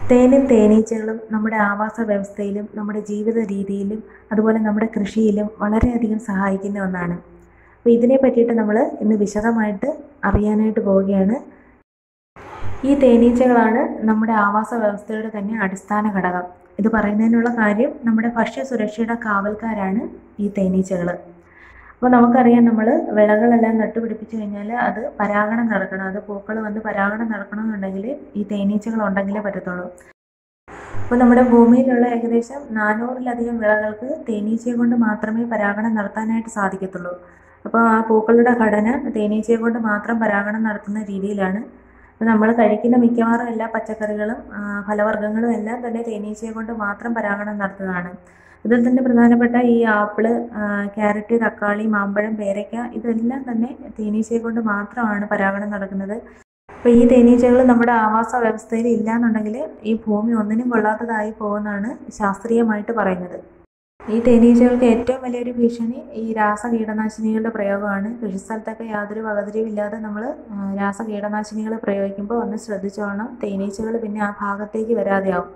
തേനും തേനീച്ചകളും നമ്മുടെ ആവാസ വ്യവസ്ഥയിലും നമ്മുടെ ജീവിത രീതിയിലും അതുപോലെ നമ്മുടെ കൃഷിയിലും വളരെയധികം സഹായിക്കുന്ന ഒന്നാണ് അപ്പോൾ ഇതിനെ പറ്റിയിട്ട് നമ്മൾ ഇന്ന് വിശദമായിട്ട് അറിയാനായിട്ട് പോവുകയാണ് ഈ തേനീച്ചകളാണ് നമ്മുടെ ആവാസ വ്യവസ്ഥയുടെ തന്നെ അടിസ്ഥാന ഘടകം ഇത് പറയുന്നതിനുള്ള കാര്യം നമ്മുടെ ഭക്ഷ്യ സുരക്ഷയുടെ കാവൽക്കാരാണ് ഈ തേനീച്ചകൾ അപ്പോൾ നമുക്കറിയാം നമ്മൾ വിളകളെല്ലാം നട്ടുപിടിപ്പിച്ച് കഴിഞ്ഞാൽ അത് പരാഗണം നടക്കണം അത് പൂക്കൾ വന്ന് പരാഗണം നടക്കണമെന്നുണ്ടെങ്കിൽ ഈ തേനീച്ചകൾ ഉണ്ടെങ്കിലേ പറ്റത്തുള്ളൂ അപ്പോൾ നമ്മുടെ ഭൂമിയിലുള്ള ഏകദേശം നാനൂറിലധികം വിളകൾക്ക് തേനീച്ചയെ കൊണ്ട് മാത്രമേ പരാഗണം നടത്താനായിട്ട് സാധിക്കത്തുള്ളൂ അപ്പോൾ ആ പൂക്കളുടെ ഘടന തേനീച്ചയെ കൊണ്ട് മാത്രം പരാഗണം നടത്തുന്ന രീതിയിലാണ് നമ്മൾ കഴിക്കുന്ന മിക്കവാറും എല്ലാ പച്ചക്കറികളും ഫലവർഗ്ഗങ്ങളും എല്ലാം തന്നെ തേനീച്ചയെ കൊണ്ട് മാത്രം പരാഗണം നടത്തുന്നതാണ് ഇതിൽ തന്നെ പ്രധാനപ്പെട്ട ഈ ആപ്പിള് ക്യാരറ്റ് തക്കാളി മാമ്പഴം പേരയ്ക്ക ഇതെല്ലാം തന്നെ തേനീച്ചയെ കൊണ്ട് മാത്രമാണ് പരാഗണം നടക്കുന്നത് അപ്പോൾ ഈ തേനീച്ചകൾ നമ്മുടെ ആവാസ വ്യവസ്ഥയിൽ ഇല്ലാന്നുണ്ടെങ്കിൽ ഈ ഭൂമി ഒന്നിനും കൊള്ളാത്തതായി പോകുമെന്നാണ് ശാസ്ത്രീയമായിട്ട് പറയുന്നത് ഈ തേനീച്ചകൾക്ക് ഏറ്റവും വലിയൊരു ഭീഷണി ഈ രാസ കീടനാശിനികളുടെ പ്രയോഗമാണ് കൃഷിസ്ഥലത്തൊക്കെ യാതൊരു വകതിരിവും ഇല്ലാതെ നമ്മൾ രാസ കീടനാശിനികൾ പ്രയോഗിക്കുമ്പോൾ ഒന്ന് ശ്രദ്ധിച്ചോണം തേനീച്ചകൾ പിന്നെ ആ ഭാഗത്തേക്ക് വരാതെയാവും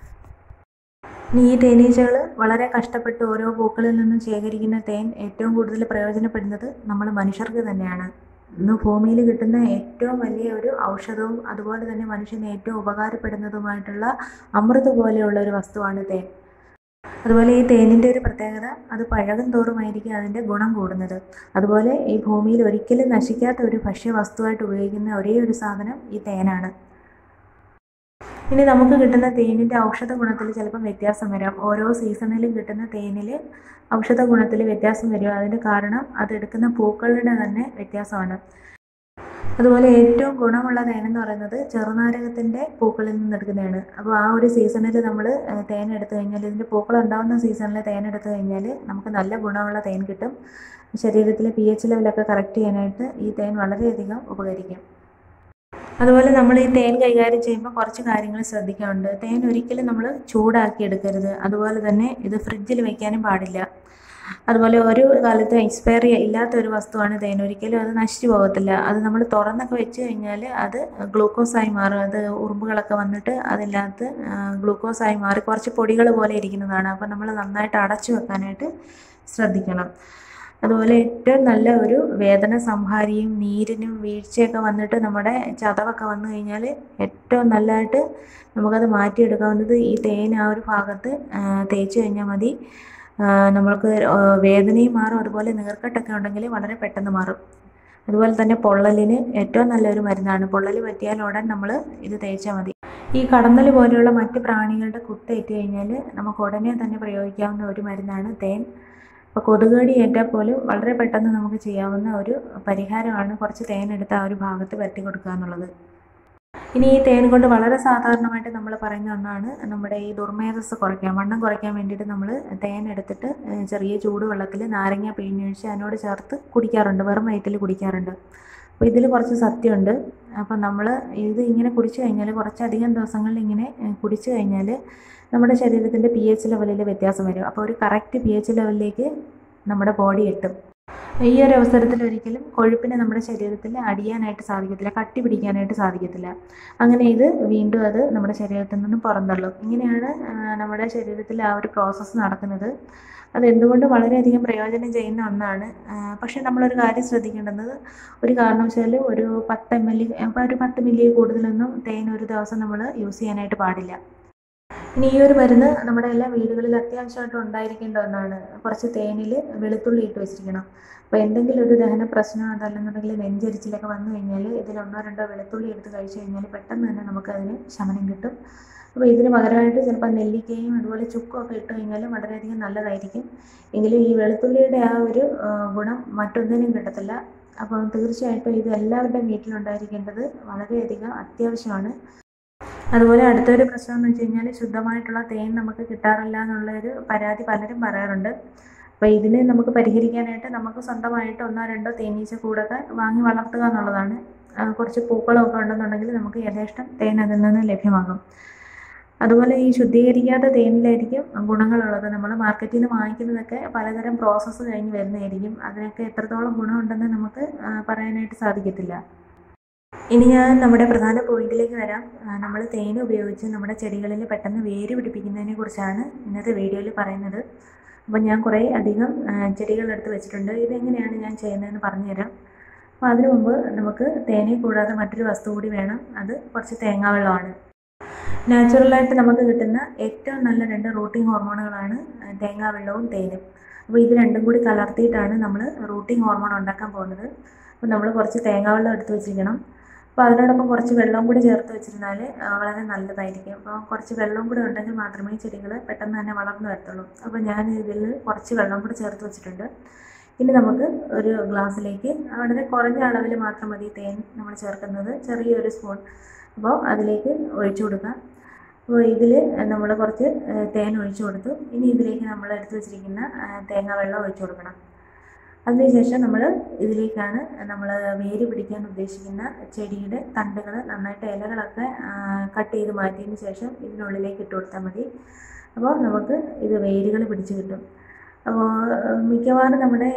ഇനി ഈ തേനീച്ചകൾ വളരെ കഷ്ടപ്പെട്ട് ഓരോ പൂക്കളിൽ നിന്നും ശേഖരിക്കുന്ന തേൻ ഏറ്റവും കൂടുതൽ പ്രയോജനപ്പെടുന്നത് നമ്മൾ മനുഷ്യർക്ക് തന്നെയാണ് ഇന്ന് ഭൂമിയിൽ കിട്ടുന്ന ഏറ്റവും വലിയ ഒരു ഔഷധവും അതുപോലെ തന്നെ മനുഷ്യന് ഏറ്റവും ഉപകാരപ്പെടുന്നതുമായിട്ടുള്ള അമൃത് പോലെയുള്ള ഒരു വസ്തുവാണ് തേൻ അതുപോലെ ഈ തേനിൻ്റെ ഒരു പ്രത്യേകത അത് പഴകും തോറുമായിരിക്കും അതിൻ്റെ ഗുണം കൂടുന്നത് അതുപോലെ ഈ ഭൂമിയിൽ ഒരിക്കലും നശിക്കാത്ത ഒരു ഭക്ഷ്യവസ്തുവായിട്ട് ഉപയോഗിക്കുന്ന ഒരേ ഒരു സാധനം ഈ തേനാണ് ഇനി നമുക്ക് കിട്ടുന്ന തേനിൻ്റെ ഔഷധ ഗുണത്തിൽ ചിലപ്പം വ്യത്യാസം വരാം ഓരോ സീസണിലും കിട്ടുന്ന തേനിൽ ഔഷധ ഗുണത്തിൽ വ്യത്യാസം വരും അതിന് കാരണം അതെടുക്കുന്ന പൂക്കളുടെ തന്നെ വ്യത്യാസമാണ് അതുപോലെ ഏറ്റവും ഗുണമുള്ള തേനെന്ന് പറയുന്നത് ചെറുനാരകത്തിൻ്റെ പൂക്കളിൽ നിന്ന് എടുക്കുന്നതാണ് അപ്പോൾ ആ ഒരു സീസണിൽ നമ്മൾ തേൻ എടുത്തു കഴിഞ്ഞാൽ ഇതിൻ്റെ പൂക്കൾ ഉണ്ടാകുന്ന സീസണിൽ തേൻ എടുത്തു കഴിഞ്ഞാൽ നമുക്ക് നല്ല ഗുണമുള്ള തേൻ കിട്ടും ശരീരത്തിലെ പി എച്ച് ലെവലൊക്കെ കറക്റ്റ് ചെയ്യാനായിട്ട് ഈ തേൻ വളരെയധികം ഉപകരിക്കും അതുപോലെ നമ്മൾ ഈ തേൻ കൈകാര്യം ചെയ്യുമ്പോൾ കുറച്ച് കാര്യങ്ങൾ ശ്രദ്ധിക്കാറുണ്ട് തേൻ ഒരിക്കലും നമ്മൾ ചൂടാക്കി എടുക്കരുത് അതുപോലെ തന്നെ ഇത് ഫ്രിഡ്ജിൽ വെക്കാനും പാടില്ല അതുപോലെ ഒരു കാലത്ത് എക്സ്പയറി ഇല്ലാത്ത ഒരു വസ്തുവാണ് തേൻ ഒരിക്കലും അത് നശിച്ചു പോകത്തില്ല അത് നമ്മൾ തുറന്നൊക്കെ വെച്ച് കഴിഞ്ഞാൽ അത് ഗ്ലൂക്കോസായി മാറും അത് ഉറുമ്പുകളൊക്കെ വന്നിട്ട് അതിനകത്ത് ഗ്ലൂക്കോസായി മാറി കുറച്ച് പൊടികൾ പോലെ ഇരിക്കുന്നതാണ് അപ്പോൾ നമ്മൾ നന്നായിട്ട് അടച്ചു വെക്കാനായിട്ട് ശ്രദ്ധിക്കണം അതുപോലെ ഏറ്റവും നല്ല ഒരു വേദന സംഹാരിയും നീരിനും വീഴ്ചയൊക്കെ വന്നിട്ട് നമ്മുടെ ചതവൊക്കെ വന്നു കഴിഞ്ഞാൽ ഏറ്റവും നല്ലതായിട്ട് നമുക്കത് മാറ്റിയെടുക്കാവുന്നത് ഈ തേൻ ആ ഒരു ഭാഗത്ത് തേച്ച് കഴിഞ്ഞാൽ മതി നമ്മൾക്ക് വേദനയും മാറും അതുപോലെ നീർക്കെട്ടൊക്കെ ഉണ്ടെങ്കിൽ വളരെ പെട്ടെന്ന് മാറും അതുപോലെ തന്നെ പൊള്ളലിന് ഏറ്റവും നല്ലൊരു മരുന്നാണ് പൊള്ളൽ പറ്റിയാൽ ഉടൻ നമ്മൾ ഇത് തേച്ചാൽ മതി ഈ കടന്നൽ പോലെയുള്ള മറ്റ് പ്രാണികളുടെ കുത്തേറ്റ് കഴിഞ്ഞാൽ നമുക്ക് ഉടനെ തന്നെ പ്രയോഗിക്കാവുന്ന ഒരു മരുന്നാണ് തേൻ അപ്പോൾ കൊതുകടി ഏറ്റാൽ പോലും വളരെ പെട്ടെന്ന് നമുക്ക് ചെയ്യാവുന്ന ഒരു പരിഹാരമാണ് കുറച്ച് തേൻ എടുത്ത് ആ ഒരു ഭാഗത്ത് പരത്തി കൊടുക്കുക എന്നുള്ളത് ഇനി ഈ തേൻ കൊണ്ട് വളരെ സാധാരണമായിട്ട് നമ്മൾ പറയുന്ന ഒന്നാണ് നമ്മുടെ ഈ ദുർമേധസ് കുറയ്ക്കാൻ വണ്ണം കുറയ്ക്കാൻ വേണ്ടിയിട്ട് നമ്മൾ തേൻ എടുത്തിട്ട് ചെറിയ ചൂടുവെള്ളത്തിൽ നാരങ്ങ പിഴിഞ്ഞൊഴിച്ച് അതിനോട് ചേർത്ത് കുടിക്കാറുണ്ട് വെറും വയറ്റിൽ കുടിക്കാറുണ്ട് അപ്പോൾ ഇതിൽ കുറച്ച് സത്യമുണ്ട് അപ്പോൾ നമ്മൾ ഇത് ഇങ്ങനെ കുടിച്ചു കഴിഞ്ഞാൽ കുറച്ചധികം ദിവസങ്ങളിൽ ഇങ്ങനെ കുടിച്ചു കഴിഞ്ഞാൽ നമ്മുടെ ശരീരത്തിൻ്റെ പി എച്ച് ലെവലിൽ വ്യത്യാസം വരും അപ്പോൾ ഒരു കറക്റ്റ് പി എച്ച് ലെവലിലേക്ക് നമ്മുടെ ബോഡി എത്തും ഈ ഒരു അവസരത്തിൽ ഒരിക്കലും കൊഴുപ്പിനെ നമ്മുടെ ശരീരത്തിൽ അടിയാനായിട്ട് സാധിക്കത്തില്ല കട്ടി പിടിക്കാനായിട്ട് സാധിക്കത്തില്ല അങ്ങനെ ഇത് വീണ്ടും അത് നമ്മുടെ ശരീരത്തിൽ നിന്നും പുറന്തള്ളും ഇങ്ങനെയാണ് നമ്മുടെ ശരീരത്തിൽ ആ ഒരു പ്രോസസ്സ് നടക്കുന്നത് അത് എന്തുകൊണ്ടും വളരെയധികം പ്രയോജനം ചെയ്യുന്ന ഒന്നാണ് പക്ഷേ നമ്മളൊരു കാര്യം ശ്രദ്ധിക്കേണ്ടത് ഒരു കാരണവശാലും ഒരു പത്ത് എം എൽ ഒരു പത്ത് മില്ലി കൂടുതലൊന്നും തേൻ ഒരു ദിവസം നമ്മൾ യൂസ് ചെയ്യാനായിട്ട് പാടില്ല ഇനി ഈ ഒരു മരുന്ന് നമ്മുടെ എല്ലാ വീടുകളിൽ അത്യാവശ്യമായിട്ട് ഉണ്ടായിരിക്കേണ്ട ഒന്നാണ് കുറച്ച് തേനിൽ വെളുത്തുള്ളി ഇട്ട് വെച്ചിരിക്കണം അപ്പോൾ എന്തെങ്കിലും ഒരു ദഹന പ്രശ്നം അതല്ലെന്നുണ്ടെങ്കിൽ നെഞ്ചരിച്ചിലൊക്കെ വന്നു കഴിഞ്ഞാൽ ഇതിൽ ഒന്നോ രണ്ടോ വെളുത്തുള്ളി എടുത്ത് കഴിച്ചു കഴിഞ്ഞാൽ പെട്ടെന്ന് തന്നെ നമുക്കതിന് ശമനം കിട്ടും അപ്പോൾ ഇതിന് പകരമായിട്ട് ചിലപ്പോൾ നെല്ലിക്കയും അതുപോലെ ചുക്കും ഒക്കെ ഇട്ട് കഴിഞ്ഞാലും വളരെയധികം നല്ലതായിരിക്കും എങ്കിലും ഈ വെളുത്തുള്ളിയുടെ ആ ഒരു ഗുണം മറ്റൊന്നിനും കിട്ടത്തില്ല അപ്പം തീർച്ചയായിട്ടും ഇത് എല്ലാവരുടെയും വീട്ടിലുണ്ടായിരിക്കേണ്ടത് വളരെയധികം അത്യാവശ്യമാണ് അതുപോലെ അടുത്തൊരു പ്രശ്നം എന്ന് വെച്ച് കഴിഞ്ഞാൽ ശുദ്ധമായിട്ടുള്ള തേൻ നമുക്ക് കിട്ടാറില്ല എന്നുള്ളൊരു പരാതി പലരും പറയാറുണ്ട് അപ്പോൾ ഇതിനെ നമുക്ക് പരിഹരിക്കാനായിട്ട് നമുക്ക് സ്വന്തമായിട്ട് ഒന്നോ രണ്ടോ തേനീച്ച കൂടൊക്കെ വാങ്ങി വളർത്തുക എന്നുള്ളതാണ് കുറച്ച് പൂക്കളമൊക്കെ ഉണ്ടെന്നുണ്ടെങ്കിൽ നമുക്ക് യഥേഷ്ടം തേൻ അതിൽ നിന്ന് ലഭ്യമാകും അതുപോലെ ഈ ശുദ്ധീകരിക്കാത്ത തേനിലായിരിക്കും ഗുണങ്ങളുള്ളത് നമ്മൾ മാർക്കറ്റിൽ നിന്ന് വാങ്ങിക്കുന്നതൊക്കെ പലതരം പ്രോസസ്സ് കഴിഞ്ഞ് വരുന്നതായിരിക്കും അതിനൊക്കെ എത്രത്തോളം ഗുണമുണ്ടെന്ന് നമുക്ക് പറയാനായിട്ട് സാധിക്കത്തില്ല ഇനി ഞാൻ നമ്മുടെ പ്രധാന പോയിന്റിലേക്ക് വരാം നമ്മൾ തേൻ ഉപയോഗിച്ച് നമ്മുടെ ചെടികളിൽ പെട്ടെന്ന് വേര് പിടിപ്പിക്കുന്നതിനെ കുറിച്ചാണ് ഇന്നത്തെ വീഡിയോയിൽ പറയുന്നത് അപ്പോൾ ഞാൻ കുറേ അധികം ചെടികളെടുത്ത് വെച്ചിട്ടുണ്ട് ഇതെങ്ങനെയാണ് ഞാൻ ചെയ്യുന്നതെന്ന് പറഞ്ഞുതരാം അപ്പോൾ അതിനു മുമ്പ് നമുക്ക് തേനെ കൂടാതെ മറ്റൊരു വസ്തു കൂടി വേണം അത് കുറച്ച് തേങ്ങാവെള്ളമാണ് നാച്ചുറലായിട്ട് നമുക്ക് കിട്ടുന്ന ഏറ്റവും നല്ല രണ്ട് റൂട്ടിംഗ് ഹോർമോണുകളാണ് തേങ്ങാവെള്ളവും തേനും അപ്പോൾ ഇത് രണ്ടും കൂടി കലർത്തിയിട്ടാണ് നമ്മൾ റൂട്ടിംഗ് ഹോർമോൺ ഉണ്ടാക്കാൻ പോകുന്നത് അപ്പോൾ നമ്മൾ കുറച്ച് തേങ്ങാവെള്ളം എടുത്ത് വെച്ചിരിക്കണം അപ്പോൾ അതിനോടൊപ്പം കുറച്ച് വെള്ളവും കൂടി ചേർത്ത് വെച്ചിരുന്നാൽ വളരെ നല്ലതായിരിക്കും അപ്പോൾ കുറച്ച് വെള്ളവും കൂടി ഉണ്ടെങ്കിൽ മാത്രമേ ചെടികൾ പെട്ടെന്ന് തന്നെ വളർന്നു വരത്തുള്ളൂ അപ്പോൾ ഞാൻ ഇതിൽ കുറച്ച് വെള്ളം കൂടി ചേർത്ത് വെച്ചിട്ടുണ്ട് ഇനി നമുക്ക് ഒരു ഗ്ലാസ്സിലേക്ക് വളരെ കുറഞ്ഞ അളവിൽ മാത്രം മതി തേൻ നമ്മൾ ചേർക്കുന്നത് ചെറിയൊരു സ്പൂൺ അപ്പോൾ അതിലേക്ക് ഒഴിച്ചു കൊടുക്കാം അപ്പോൾ ഇതിൽ നമ്മൾ കുറച്ച് തേൻ ഒഴിച്ചു കൊടുത്തു ഇനി ഇതിലേക്ക് നമ്മൾ എടുത്ത് വെച്ചിരിക്കുന്ന തേങ്ങ വെള്ളം ഒഴിച്ചു കൊടുക്കണം അതിനുശേഷം നമ്മൾ ഇതിലേക്കാണ് നമ്മൾ വേര് പിടിക്കാൻ ഉദ്ദേശിക്കുന്ന ചെടിയുടെ തണ്ടുകൾ നന്നായിട്ട് ഇലകളൊക്കെ കട്ട് ചെയ്ത് മാറ്റിയതിന് ശേഷം ഇതിനുള്ളിലേക്ക് ഇട്ട് കൊടുത്താൽ മതി അപ്പോൾ നമുക്ക് ഇത് വേരുകൾ പിടിച്ച് കിട്ടും അപ്പോൾ മിക്കവാറും നമ്മുടെ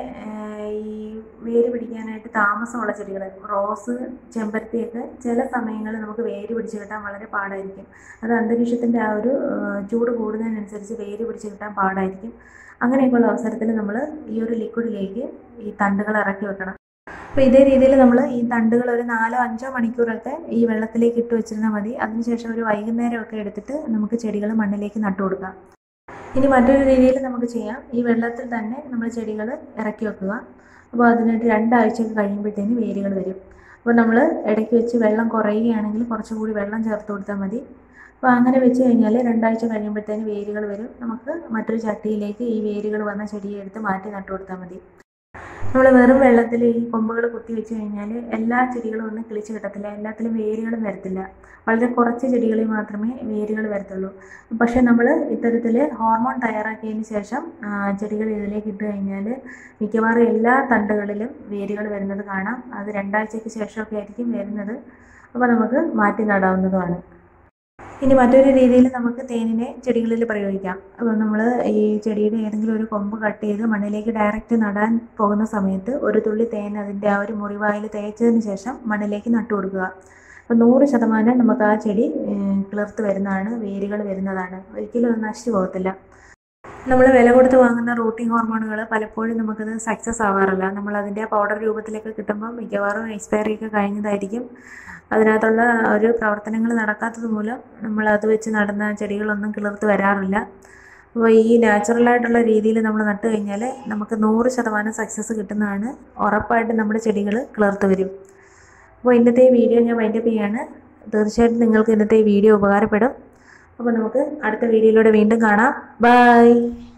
ഈ വേര് പിടിക്കാനായിട്ട് താമസമുള്ള ചെടികൾ റോസ് ചെമ്പരത്തിയൊക്കെ ചില സമയങ്ങളിൽ നമുക്ക് വേര് പിടിച്ച് കിട്ടാൻ വളരെ പാടായിരിക്കും അത് അന്തരീക്ഷത്തിൻ്റെ ആ ഒരു ചൂട് കൂടുന്നതിനനുസരിച്ച് വേര് പിടിച്ച് കിട്ടാൻ പാടായിരിക്കും അങ്ങനെയൊക്കെയുള്ള അവസരത്തിൽ നമ്മൾ ഈ ഒരു ലിക്വിഡിലേക്ക് ഈ തണ്ടുകൾ ഇറക്കി വെക്കണം അപ്പോൾ ഇതേ രീതിയിൽ നമ്മൾ ഈ തണ്ടുകൾ ഒരു നാലോ അഞ്ചോ മണിക്കൂറൊക്കെ ഈ വെള്ളത്തിലേക്ക് ഇട്ട് വെച്ചിരുന്നാൽ മതി അതിനുശേഷം ഒരു വൈകുന്നേരമൊക്കെ എടുത്തിട്ട് നമുക്ക് ചെടികൾ മണ്ണിലേക്ക് നട്ടു കൊടുക്കാം ഇനി മറ്റൊരു രീതിയിൽ നമുക്ക് ചെയ്യാം ഈ വെള്ളത്തിൽ തന്നെ നമ്മൾ ചെടികൾ ഇറക്കി വെക്കുക അപ്പോൾ അതിനൊരു രണ്ടാഴ്ചയൊക്കെ കഴിയുമ്പോഴത്തേന് വേരുകൾ വരും അപ്പോൾ നമ്മൾ ഇടയ്ക്ക് വെച്ച് വെള്ളം കുറയുകയാണെങ്കിൽ കുറച്ചുകൂടി വെള്ളം ചേർത്ത് കൊടുത്താൽ മതി അപ്പോൾ അങ്ങനെ വെച്ച് കഴിഞ്ഞാൽ രണ്ടാഴ്ച കഴിയുമ്പോഴത്തേന് വേരുകൾ വരും നമുക്ക് മറ്റൊരു ചട്ടിയിലേക്ക് ഈ വേരുകൾ വന്ന ചെടിയെ എടുത്ത് മാറ്റി നട്ടു കൊടുത്താൽ മതി നമ്മൾ വെറും വെള്ളത്തിൽ ഈ കൊമ്പുകൾ കുത്തി വെച്ച് കഴിഞ്ഞാൽ എല്ലാ ചെടികളും ഒന്നും കിളിച്ച് കിട്ടത്തില്ല എല്ലാത്തിലും വേരുകളും വരത്തില്ല വളരെ കുറച്ച് ചെടികളിൽ മാത്രമേ വേരുകൾ വരത്തുള്ളൂ പക്ഷേ നമ്മൾ ഇത്തരത്തിൽ ഹോർമോൺ തയ്യാറാക്കിയതിന് ശേഷം ചെടികൾ ഇതിലേക്ക് ഇട്ട് കഴിഞ്ഞാൽ മിക്കവാറും എല്ലാ തണ്ടുകളിലും വേരുകൾ വരുന്നത് കാണാം അത് രണ്ടാഴ്ചയ്ക്ക് ശേഷമൊക്കെ ആയിരിക്കും വരുന്നത് അപ്പോൾ നമുക്ക് മാറ്റി നടാവുന്നതുമാണ് ഇനി മറ്റൊരു രീതിയിൽ നമുക്ക് തേനിനെ ചെടികളിൽ പ്രയോഗിക്കാം അപ്പോൾ നമ്മൾ ഈ ചെടിയുടെ ഏതെങ്കിലും ഒരു കൊമ്പ് കട്ട് ചെയ്ത് മണ്ണിലേക്ക് ഡയറക്റ്റ് നടാൻ പോകുന്ന സമയത്ത് ഒരു തുള്ളി തേൻ അതിൻ്റെ ആ ഒരു മുറിവായിൽ തേച്ചതിന് ശേഷം മണ്ണിലേക്ക് നട്ടു കൊടുക്കുക അപ്പോൾ നൂറ് ശതമാനം നമുക്ക് ആ ചെടി കിളിർത്ത് വരുന്നതാണ് വേരുകൾ വരുന്നതാണ് ഒരിക്കലും അത് നശിച്ചു പോകത്തില്ല നമ്മൾ വില കൊടുത്ത് വാങ്ങുന്ന റൂട്ടിംഗ് ഹോർമോണുകൾ പലപ്പോഴും നമുക്കത് സക്സസ് ആവാറില്ല നമ്മൾ അതിൻ്റെ പൗഡർ രൂപത്തിലൊക്കെ കിട്ടുമ്പോൾ മിക്കവാറും എക്സ്പയറി ഒക്കെ കഴിഞ്ഞതായിരിക്കും അതിനകത്തുള്ള ഒരു പ്രവർത്തനങ്ങൾ നടക്കാത്തത് മൂലം നമ്മൾ അത് വെച്ച് നടന്ന ചെടികളൊന്നും കിളിർത്ത് വരാറില്ല അപ്പോൾ ഈ നാച്ചുറലായിട്ടുള്ള രീതിയിൽ നമ്മൾ നട്ട് കഴിഞ്ഞാൽ നമുക്ക് നൂറ് ശതമാനം സക്സസ് കിട്ടുന്നതാണ് ഉറപ്പായിട്ടും നമ്മുടെ ചെടികൾ കിളിർത്ത് വരും അപ്പോൾ ഇന്നത്തെ ഈ വീഡിയോ ഞാൻ വൈൻഡപ്പ് ചെയ്യാണ് തീർച്ചയായിട്ടും നിങ്ങൾക്ക് ഇന്നത്തെ ഈ വീഡിയോ ഉപകാരപ്പെടും അപ്പോൾ നമുക്ക് അടുത്ത വീഡിയോയിലൂടെ വീണ്ടും കാണാം ബൈ